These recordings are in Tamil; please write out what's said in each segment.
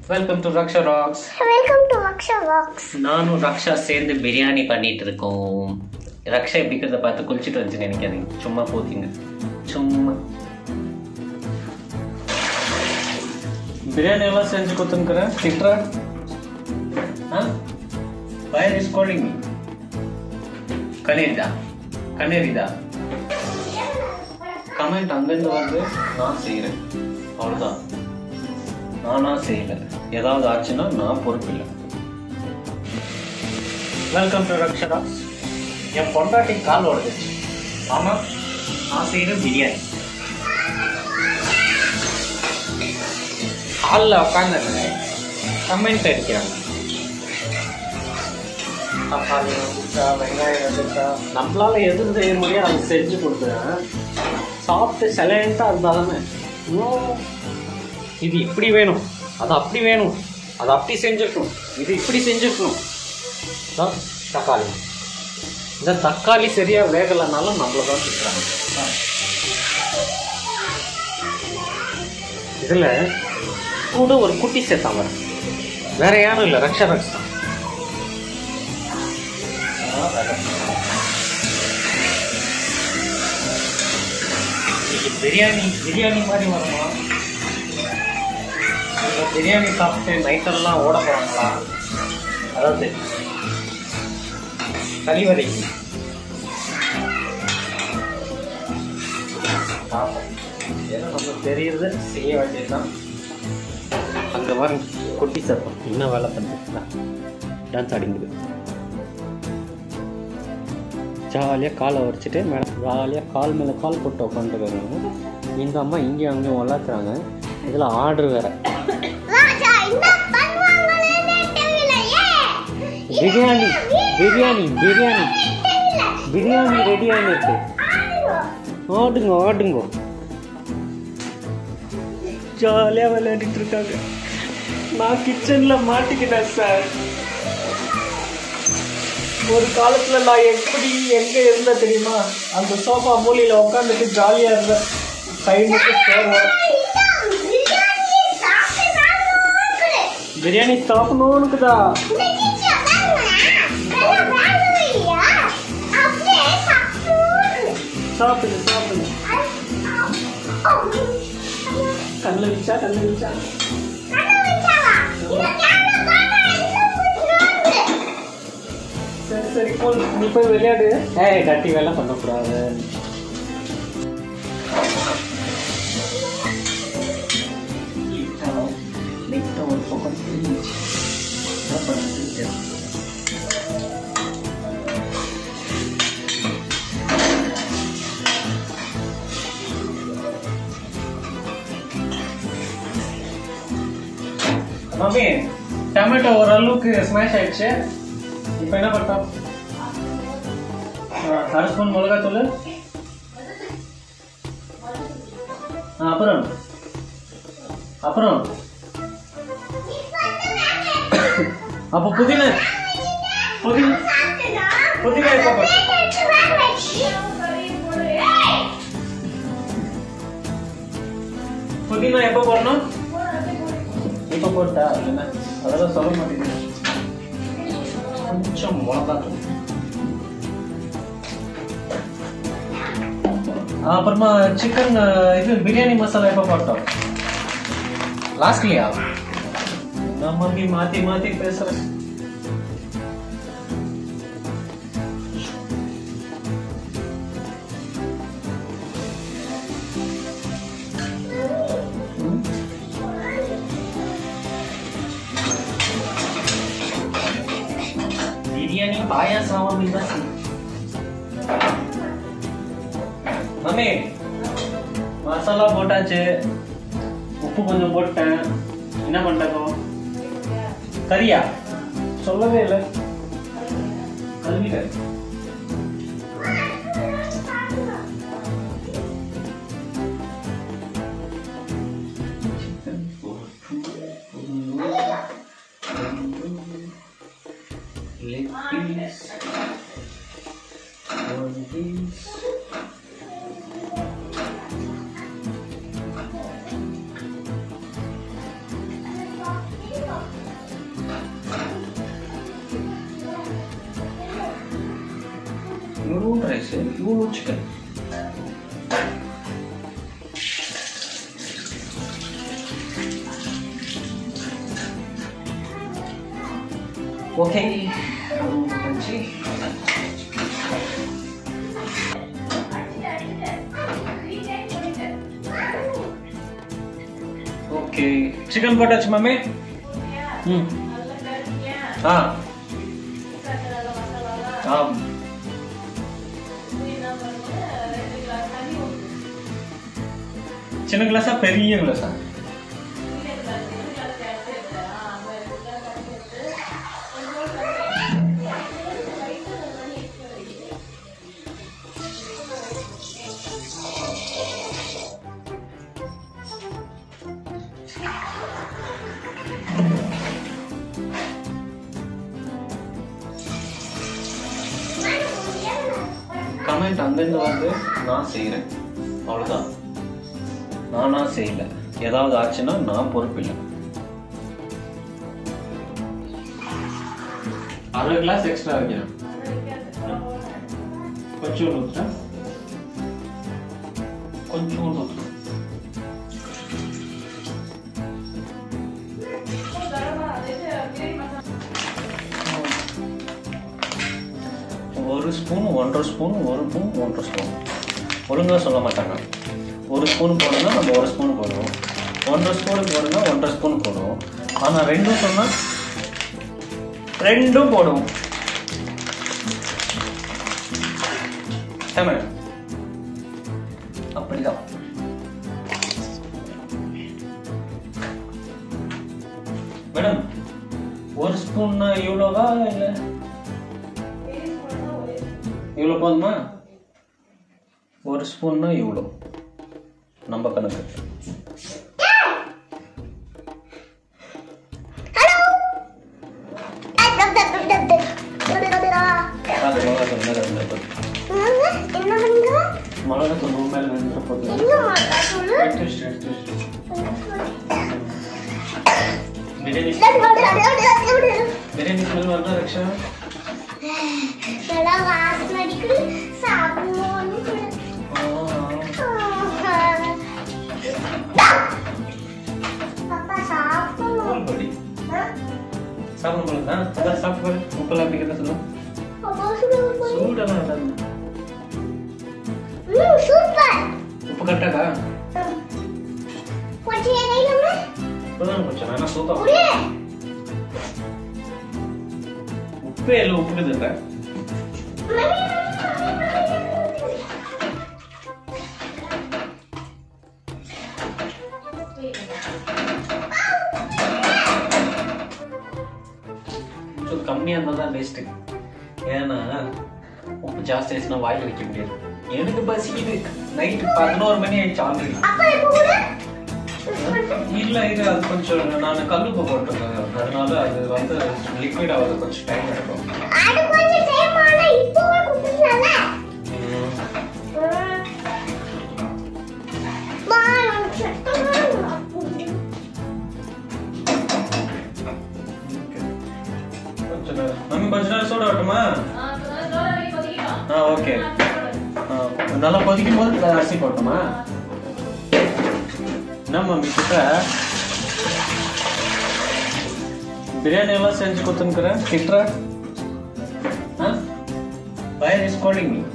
வெல்கம் டு ரக்ஷா ராக்ஸ் வெல்கம் டு வக்ஷா வாக்ஸ் நானும் ரக்ஷா சேர்ந்து பிரியாணி பண்ணிட்டு இருக்கோம் ரக்ஷா எப்படிக்கிறத பார்த்து குளிச்சுட்டு வந்து நினைக்காதீங்க சும்மா போத்தீங்க சும்மா பிரியாணி எல்லாம் செஞ்சு கொடுத்துருக்குறேன் திட்டுற ah fire is calling me கண்ணீரிதா கண்ணீரிதா கமெண்ட் அங்கேருந்து வந்து நான் செய்கிறேன் அவ்வளோதான் நானா செய்யல ஏதாவது ஆச்சுன்னா நான் பொறுப்பில்லை வெல்கம் டு ரக்ஷரா என் பொண்டாட்டி கால் உடஞ்சிச்சு ஆமா நான் செய்யற பிரியாணி ஹாலில் உட்காந்துருங்க கமெண்ட் அடிக்கிறாங்க தக்காளி வந்துச்சா வெங்காயம் வந்துச்சா நம்மளால எது செய்ய முடியும் அதை செஞ்சு கொடுக்குறேன் சாப்பிட்டு சைலண்டாக இருந்தாலுமே இன்னும் இது இப்படி வேணும் அது அப்படி வேணும் அது அப்படி செஞ்சிருக்கணும் இது இப்படி செஞ்சிருக்கணும் தான் தக்காளி இந்த தக்காளி சரியா வேகலைனாலும் நம்மள தான் திட்டுறாங்க இதுல கூட ஒரு குட்டி சேர்த்தான் வர வேற யாரும் இல்லை ரக்ஷா ரக்ஷ் தான் இன்னைக்கு பிரியாணி பிரியாணி மாதிரி வருமா இந்த பிரியாணி சாப்பிட்டு நைட்டெல்லாம் ஓட போகிறாங்களா அதாவது கழிவறைக்கு பார்ப்போம் ஏன்னா நமக்கு தெரியுறது செய்ய வேண்டியதுதான் அங்கே பாருங்க குட்டி சர்ப்பம் என்ன வேலை பண்ணுறா டான்ஸ் ஆடிங்குது ஜாலியாக காலை உரைச்சிட்டு மேடம் ஜாலியாக கால் மேலே கால் போட்டு உட்காந்துருக்காங்க இந்த அம்மா இங்கேயும் அங்கேயும் வளர்த்துறாங்க இதில் ஆர்டர் வேற ராஜா என்ன பண்ணுவாங்களே தெரியலையே பிரியாணி பிரியாணி பிரியாணி பிரியாணி ரெடியாக இருக்கு ஆடுங்க ஆடுங்க ஜாலியாக விளையாடிட்டு இருக்காங்க நான் கிச்சனில் மாட்டிக்கிட்டேன் சார் ஒரு காலத்தில் நான் எப்படி எங்கே இருந்தேன் தெரியுமா அந்த சோஃபா மூலையில் உட்காந்துட்டு ஜாலியாக இருந்தேன் கைமுக்கு சோறு பிரியாணி சாப்பிட்டு நான் பார்க்கிறேன் பிரியாணி சாப்பிடணுன்னுக்குதா இந்த கிச்சன் வேற வேலை இல்லையா அப்படியே சாப்பிட்டு சாப்பிடு சாப்பிடு கண்ணில் வச்சா கண்ணில் வச்சா சரி சரி போல் நீ போய் விளையாடு ஏய் கட்டி வேலை பண்ணக்கூடாது ஒரு பக்கம் தெரிஞ்சிச்சு என்ன பண்ணுறது தெரியல. மம்மி டொமேட்டோ ஓரளவுக்கு ஸ்மாஷ் ஆயிடுச்சு இப்போ என்ன பண்ணோம் அரை ஸ்பூன் மிளகாத்தூள் ஆ, அப்புறம் அப்புறம் அப்போ புதினா புதினா புதினா எப்போ போட்டு புதினா எப்போ போடணும் இப்போ போட்டா என்ன அதெல்லாம் சொல்ல மாட்டேங்குது கொஞ்சம் மிளகாத்தூள் ஆ, அப்புறமா சிக்கன் இது பிரியாணி மசாலா எப்போ போட்டோம் லாஸ்ட்லியா நான் மம்மி மாத்தி மாத்தி பேசுறேன் பிரியாணி பாயாசம் அப்படின்னு தான் செய்யும். மம்மி மசாலா போட்டாச்சு உப்பு கொஞ்சம் போட்டேன் என்ன பண்ணட்டோ கறியா சொல்லவே இல்லை கல்விட்டேன் leg piece, one piece. எவ்வளோ ரைஸ் இவ்வளோ சிக்கன் ஓகே ஓகே சிக்கன் போட்டாச்சு மாமி ம் ஆ ஆம் சின்ன கிளாஸா பெரிய கிளாஸா கமெண்ட் அங்கேருந்து வந்து நான் செய்கிறேன் அவ்வளோதான் நானா செய்யல ஏதாவது ஆச்சுன்னா நான் பொறுப்பில்லை அரை கிளாஸ் எக்ஸ்ட்ரா வைக்கிறேன் கொஞ்சம் ஊற்றுறேன் கொஞ்சம் ஊற்றுறேன் ஒரு ஸ்பூன் ஒன்றரை ஸ்பூன் ஒரு ஸ்பூன் ஒன்றரை ஸ்பூன் ஒழுங்காக சொல்ல மாட்டாங்க ஒரு ஸ்பூன் போடணும்னா நம்ம ஒரு ஸ்பூன் போடுவோம் ஒன்றரை ஸ்பூன் போடுனா ஒன்றரை ஸ்பூன் போடுவோம் ஆனால் ரெண்டும் சொன்னால் ரெண்டும் போடுவோம் தமிழ் அப்படிதான் மேடம் ஒரு ஸ்பூன்னா இவ்வளோவா இல்லை இவ்வளோ போதுமா ஒரு ஸ்பூன்னா இவ்வளோ நம்ம கணக்கு அது மிளகாத்தூள் மேலே வெந்துட போகுது என்ன பண்ணுங்க மிளகாத்தூள் நூறு மேலே வெந்துட போகுது என்ன மாட்டாச்சு எடுத்து வச்சுட்டு எடுத்து வச்சுட்டு பிரியாணி பிரியாணி ஸ்மெல் வருதா ரக்ஷா நல்லா வாசனை அடிக்குது சாப்பிடணும்னு கூட. அப்பா சாப்பிடணும் பால் பொடி ஆ? சாப்பிடும் போல தான் அதான் சாப்பிட்டு பாரு உப்பெல்லாம் எப்படி கேட்ட சொல்லும் அப்பா சாப்பிடணும். சூடெல்லாம் இல்லை ம், சூப்பர் உப்பு கரெக்டாக்கா ம். கொஞ்சம் என் கையில விடு. இப்போதான் கொஞ்சம் வேணா சூப்பர் விடு. உப்பே இல்லை உப்புக்குது இல்லை கொஞ்சம் கம்மியாக இருந்தால் தான் டேஸ்ட்டு ஏன்னா உப்பு ஜாஸ்தி ஆச்சுன்னா வாயில் வைக்க முடியாது எனக்கு பசிக்குது நைட்டு பதினோரு மணி ஆயிடுச்சு ஆல்ரெடி அப்பா இப்ப விடு. இல்ல இது அது கொஞ்சம் நான் கல்லுப்பு போட்டிருக்கேன் அதனால அது வந்து லிக்விட் ஆகுது கொஞ்சம் டைம் எடுக்கும் அது கொஞ்சம் சேமா, ஆனா இப்பவே குடிக்கலாம்ல? ம். ம். மா, எனக்கு சுத்தமா புடிக்கல. கொஞ்ச நேரம் மம்மி கொஞ்ச நேரம் சூட வரட்டுமா ஆ ஓகே நல்லா கொதிக்கும் போது அரிசி போட்டுமா என்ன மம்மி கிட்ட பிரியாணி எல்லாம் செஞ்சு கொடுத்துருக்குற திட்டுற பயர் இஸ் காலிங் மீ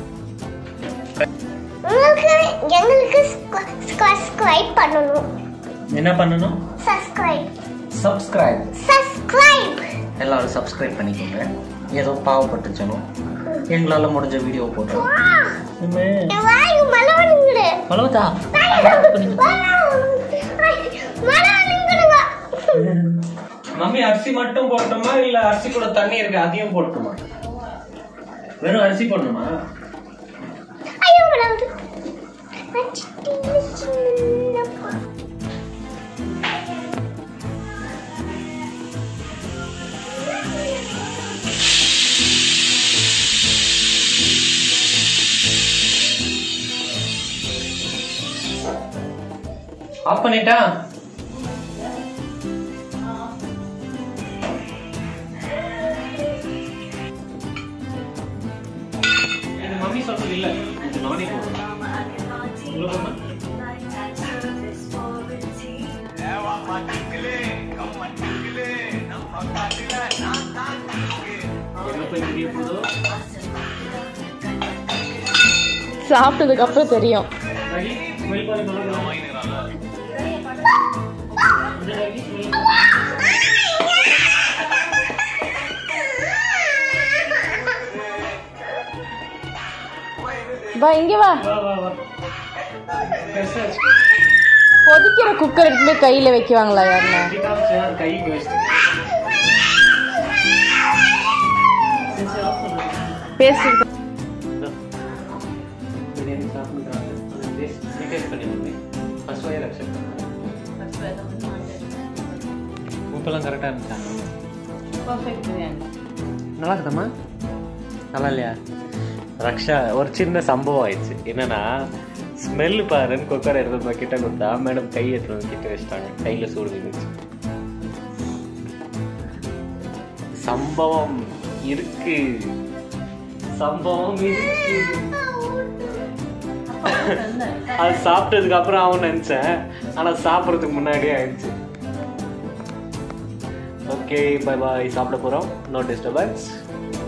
உங்களுக்கு எங்களுக்கு சப்ஸ்கிரைப் பண்ணணும் என்ன பண்ணணும் சப்ஸ்கிரைப் சப்ஸ்கிரைப் சப்ஸ்கிரைப் எல்லாரும் சப்ஸ்கிரைப் பண்ணிக்கோங்க ஏதோ பாவப்பட்டுச்சனும் எங்களால் முடிஞ்ச வீடியோ போட்டோம் வாய் மலவனுங்கடு பலவதா மலவனுங்கடுங்க மம்மி அரிசி மட்டும் போட்டோமா இல்ல அரிசி கூட தண்ணி இருக்கு அதையும் போட்டுமா வெறும் அரிசி போடணுமா ஐயோ மலவது சின்ன ஆஃப் பண்ணிட்டா இல்ல இது நானே போடுறேன் உங்களுக்கு வேணுமா? எங்க போய் முடிய போதோ சாப்பிட்டதுக்கு அப்புறம் தெரியும் ரகி ஸ்மெல் பண்ணி சொல்லுங்க இந்த ரகி smell பண்ணு. வா இங்க வா வா வா வா பெருசா இருக்கு. கொதிக்கிற குக்கர் எடுத்து போய் கையில வைக்குவாங்களா யாருன்னா இப்படி காமிச்சா அது கைக்கு வச்சுட்டு சரி, சரி, off பண்ணு. பேசிட்டு இந்தா. பிரியாணி சாப்பிடுறாங்க அது டேஸ்ட் டேஸ்ட் பண்ணி வந்து ஃபர்ஸ்ட் வயர் அக்செப்ட் உப்பெல்லாம் கரெக்டாக இருந்துச்சா நல்லா இருக்குதாம்மா நல்லா இல்லையா ரக்ஷா ஒரு சின்ன சம்பவம் ஆயிடுச்சு என்னன்னா ஸ்மெல் பாருன்னு குக்கர் எடுத்து போய் கிட்ட கொடுத்தா மேடம் கை எடுத்து வந்து கிட்ட வச்சிட்டாங்க கையில சூடு இருந்துச்சு சம்பவம் இருக்கு சம்பவம் இருக்கு அது சாப்பிட்டதுக்கு அப்புறம் அவன் நினைச்சேன் ஆனா சாப்பிட்றதுக்கு முன்னாடியே ஆயிடுச்சு ஓகே பை பாய் சாப்பிட போறோம் நோ டிஸ்டர்பன்ஸ்